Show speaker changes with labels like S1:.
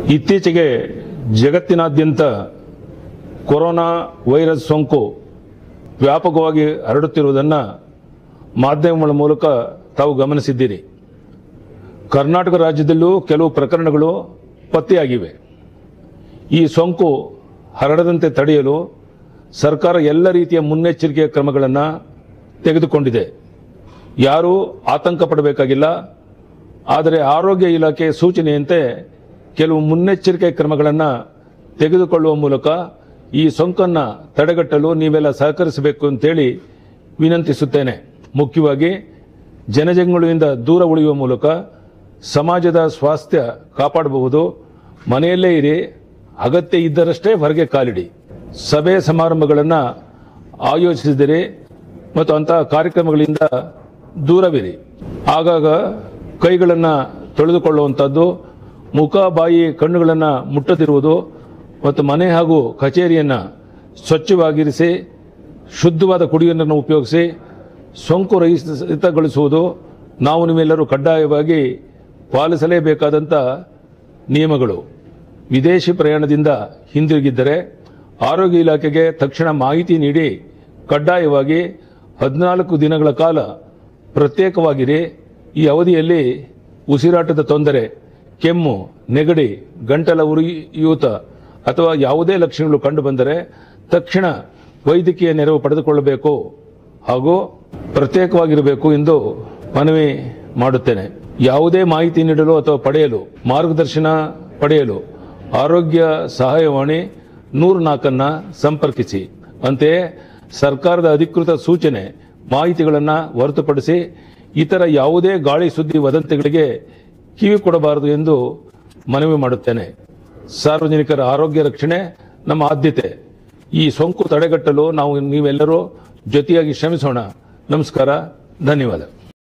S1: ಇತ್ತೀಚೆಗೆ ಜಗತ್ತಿನಾದ್ಯಂತ corona virus ಸೋಂಕು ವ್ಯಾಪಕವಾಗಿ ಹರಡುತ್ತಿರುವುದನ್ನು ಮಾಧ್ಯಮಗಳ ಮೂಲಕ ತಾವು ಗಮನಿಸಿದ್ದೀರಿ ಕರ್ನಾಟಕ ರಾಜ್ಯದಲ್ಲೂ ಕೆಲವು ಪ್ರಕರಣಗಳು ಪತ್ತೆಯಾಗಿವೆ ಈ ಸೋಂಕು ಹರಡದಂತೆ ತಡೆಯಲು ಸರ್ಕಾರ ಎಲ್ಲ ರೀತಿಯ ಮುನ್ನೆಚ್ಚರಿಕೆಯ ಕ್ರಮಗಳನ್ನು ತೆಗೆದುಕೊಂಡಿದೆ ಯಾರೂ ಆತಂಕ ಪಡಬೇಕಾಗಿಲ್ಲ ಆದರೆ ಆರೋಗ್ಯ ಇಲಾಖೆ ಸೂಚನೆಯಂತೆ ಕೆಲವು ಮುನ್ನೆಚ್ಚರಿಕೆ ಕ್ರಮಗಳನ್ನು ತೆಗೆದುಕೊಳ್ಳುವ ಮೂಲಕ ಈ ಸೋಂಕನ್ನು ತಡೆಗಟ್ಟಲು ನೀವೆಲ್ಲ ಸಹಕರಿಸಬೇಕು ಅಂತೇಳಿ ವಿನಂತಿಸುತ್ತೇನೆ ಮುಖ್ಯವಾಗಿ ಜನಜಂಗುಳಿಯಿಂದ ದೂರ ಉಳಿಯುವ ಮೂಲಕ ಸಮಾಜದ ಸ್ವಾಸ್ಥ್ಯ ಕಾಪಾಡಬಹುದು ಮನೆಯಲ್ಲೇ ಇರಿ ಅಗತ್ಯ ಇದ್ದರಷ್ಟೇ ಹೊರಗೆ ಕಾಲಿಡಿ ಸಭೆ ಸಮಾರಂಭಗಳನ್ನು ಆಯೋಜಿಸಿದಿರಿ ಮತ್ತು ಅಂತಹ ಕಾರ್ಯಕ್ರಮಗಳಿಂದ ದೂರವಿರಿ ಆಗಾಗ ಕೈಗಳನ್ನು ತೊಳೆದುಕೊಳ್ಳುವಂಥದ್ದು ಮುಖ ಬಾಯಿ ಕಣ್ಣುಗಳನ್ನು ಮುಟ್ಟದಿರುವುದು ಮತ್ತು ಮನೆ ಹಾಗೂ ಕಚೇರಿಯನ್ನು ಸ್ವಚ್ಛವಾಗಿರಿಸಿ ಶುದ್ಧವಾದ ಕುಡಿಯುವ ನೀರನ್ನು ಉಪಯೋಗಿಸಿ ಸೋಂಕು ರಹಿತಗೊಳಿಸುವುದು ನಾವು ನೀವೆಲ್ಲರೂ ಕಡ್ಡಾಯವಾಗಿ ಪಾಲಿಸಲೇಬೇಕಾದಂಥ ನಿಯಮಗಳು ವಿದೇಶಿ ಪ್ರಯಾಣದಿಂದ ಹಿಂದಿರುಗಿದ್ದರೆ ಆರೋಗ್ಯ ಇಲಾಖೆಗೆ ತಕ್ಷಣ ಮಾಹಿತಿ ನೀಡಿ ಕಡ್ಡಾಯವಾಗಿ ಹದಿನಾಲ್ಕು ದಿನಗಳ ಕಾಲ ಪ್ರತ್ಯೇಕವಾಗಿರಿ ಈ ಅವಧಿಯಲ್ಲಿ ಉಸಿರಾಟದ ತೊಂದರೆ ಕೆಮ್ಮು ನೆಗಡಿ ಗಂಟಲ ಉರಿಯೂತ ಅಥವಾ ಯಾವುದೇ ಲಕ್ಷಣಗಳು ಕಂಡುಬಂದರೆ ತಕ್ಷಣ ವೈದ್ಯಕೀಯ ನೆರವು ಪಡೆದುಕೊಳ್ಳಬೇಕು ಹಾಗೂ ಪ್ರತ್ಯೇಕವಾಗಿರಬೇಕು ಎಂದು ಮನವಿ ಮಾಡುತ್ತೇನೆ ಯಾವುದೇ ಮಾಹಿತಿ ನೀಡಲು ಅಥವಾ ಪಡೆಯಲು ಮಾರ್ಗದರ್ಶನ ಪಡೆಯಲು ಆರೋಗ್ಯ ಸಹಾಯವಾಣಿ ನೂರು ನಾಲ್ಕನ್ನು ಸಂಪರ್ಕಿಸಿ ಅಂತೆಯೇ ಸರ್ಕಾರದ ಅಧಿಕೃತ ಸೂಚನೆ ಮಾಹಿತಿಗಳನ್ನು ಹೊರತುಪಡಿಸಿ ಇತರ ಯಾವುದೇ ಗಾಳಿ ಸುದ್ದಿ ವದಂತಿಗಳಿಗೆ ಕಿವಿ ಕೊಡಬಾರದು ಎಂದು ಮನವಿ ಮಾಡುತ್ತೇನೆ ಸಾರ್ವಜನಿಕರ ಆರೋಗ್ಯ ರಕ್ಷಣೆ ನಮ್ಮ ಆದ್ಯತೆ ಈ ಸೋಂಕು ತಡೆಗಟ್ಟಲು ನಾವು ನೀವೆಲ್ಲರೂ ಜೊತೆಯಾಗಿ ಶ್ರಮಿಸೋಣ ನಮಸ್ಕಾರ ಧನ್ಯವಾದ